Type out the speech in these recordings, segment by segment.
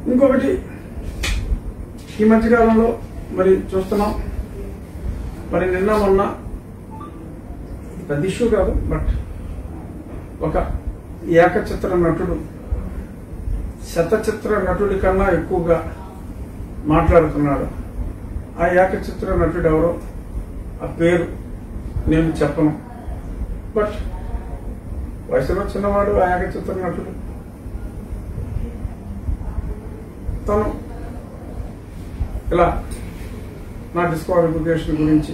ఇంకొకటి ఈ మధ్యకాలంలో మరి చూస్తున్నాం మరి నిన్న మొన్న పెద్ద ఇష్యూ కాదు బట్ ఒక ఏకచిత్ర నటుడు శతచిత్ర నటుడి కన్నా ఎక్కువగా మాట్లాడుతున్నాడు ఆ ఏకచిత్ర నటుడు ఎవరో ఆ పేరు నేను చెప్పను బట్ వయసులో చిన్నవాడు ఆ ఏకచిత్ర నటుడు తను ఇలా నా డిస్క్వాలిఫికేషన్ గురించి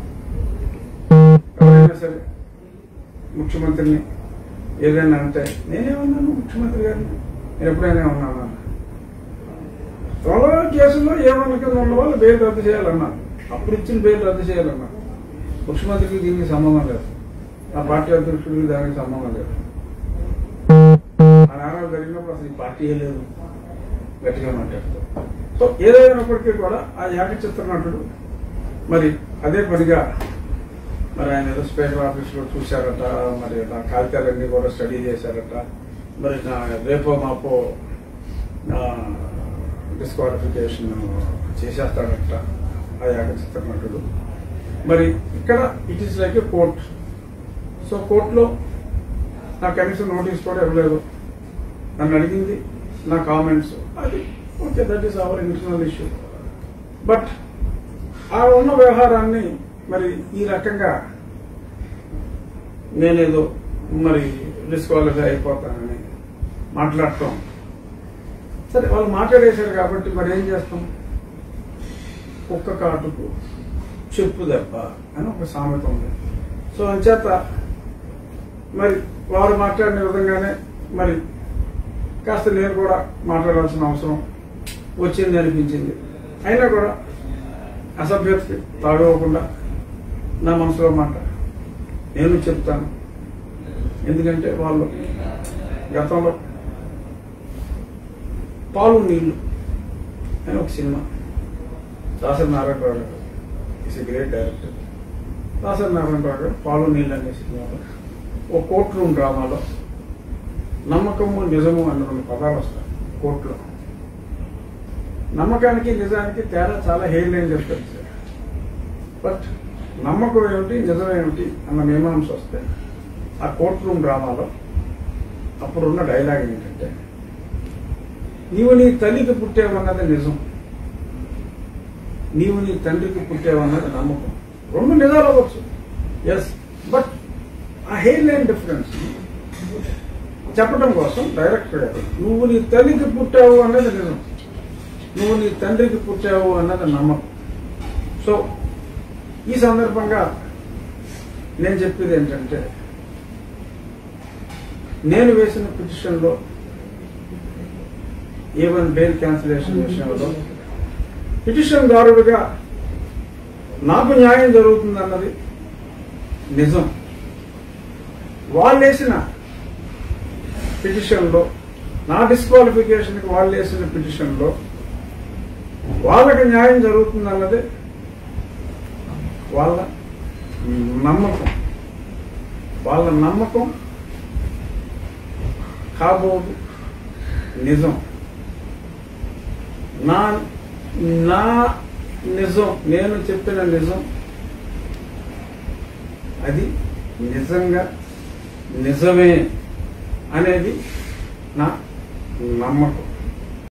ఎవరైనా సరే ముఖ్యమంత్రిని ఏదైనా అంటే నేనేమన్నాను ముఖ్యమంత్రి గారిని నేను ఎప్పుడైనా ఉన్నాను త్వరలో కేసుల్లో ఏమన్నా కింద ఉన్న వాళ్ళు బెయిల్ రద్దు చేయాలన్నారు అప్పుడు ఇచ్చిన బెయిల్ రద్దు చేయాలన్నారు ముఖ్యమంత్రికి దీనికి సంబంధం లేదు నా పార్టీ అధ్యక్షుడికి దానికి సంబంధం లేదు ఆ నేరాలు జరిగినప్పుడు అసలు ఈ పార్టీ లేదు గట్టిగా మాట్లాడుతూ సో ఏదైనప్పటికీ కూడా ఆ ఏకచిత్ర నటుడు మరి అదే పనిగా మరి ఆయన ఏదో స్పీకర్ ఆఫీస్లో చూశారట మరి నా కాగితాలన్నీ కూడా స్టడీ చేశారట మరి నా రేపో మాపో డిస్క్వాలిఫికేషన్ చేసేస్తాడట ఆ ఏకచిత్ర నటుడు మరి ఇక్కడ it is like a court so కోర్టులో నా కనీసం నోటీస్ కూడా ఇవ్వలేదు నన్ను అడిగింది నా కామెంట్స్ అది okay that is our internal issue but ఆ ఉన్న వ్యవహారాన్ని మరి ఈ రకంగా నేనేదో మరి డిస్క్వాలిఫై అయిపోతానని మాట్లాడటం సరే వాళ్ళు మాట్లాడేశారు కాబట్టి మరి ఏం చేస్తాం కుక్క కాటుకు చెప్పు దెబ్బ అని ఒక సామెత ఉంది సో అంచేత మరి వారు మాట్లాడిన విధంగానే మరి కాస్త నేను కూడా మాట్లాడాల్సిన అవసరం వచ్చింది అనిపించింది అయినా కూడా అసభ్యతకి తాగకుండా నా మనసులో మాట నేను చెప్తాను ఎందుకంటే వాళ్ళు గతంలో పాలు నీళ్లు అని ఒక cinema Dasari Narayanarao garu is great director Dasari Narayanarao garu పాలు నీళ్ళు అనే సినిమాలో ఓ కోర్ట్ రూమ్ డ్రామాలో నమ్మకము నిజము అన్న రెండు పదాలు వస్తాయి కోర్టులో నమ్మకానికి నిజానికి తేడా చాలా హెయిర్ లైన్ చెప్తారు సార్ బట్ నమ్మకం ఏమిటి నిజం ఏమిటి అన్న మీమాంస వస్తే ఆ కోర్ట్ రూమ్ డ్రామాలో అప్పుడున్న డైలాగ్ ఏంటంటే నీవు నీ తల్లికి పుట్టావన్నది నిజం నీవు నీ తండ్రికి పుట్టావన్నది నమ్మకం రెండు నిజాలు అవ్వచ్చు ఎస్ బట్ ఆ హెయిర్ లైన్ డిఫరెన్స్ చెప్పడం కోసం డైరెక్టర్ గారు నువ్వు నీ తల్లికి పుట్టావు అన్నది నిజం నువ్వు నీ తండ్రికి పుట్టావు అన్నది నమ్మకం సో ఈ సందర్భంగా నేను చెప్పేది ఏంటంటే నేను వేసిన పిటిషన్లో ఈవెన్ బెయిల్ క్యాన్సిలేషన్ విషయంలో పిటిషన్ దారుడుగా నాకు న్యాయం జరుగుతుందన్నది నిజం వాళ్ళు వేసిన పిటిషన్లో నా డిస్క్వాలిఫికేషన్కి వాళ్ళు వేసిన పిటిషన్లో వాళ్ళకి న్యాయం జరుగుతుందన్నది వాళ్ళ నమ్మకం వాళ్ళ నమ్మకం కాబోదు నిజం నా నా నిజం నేను చెప్పిన నిజం అది నిజంగా నిజమే అనేది నా నమ్మకం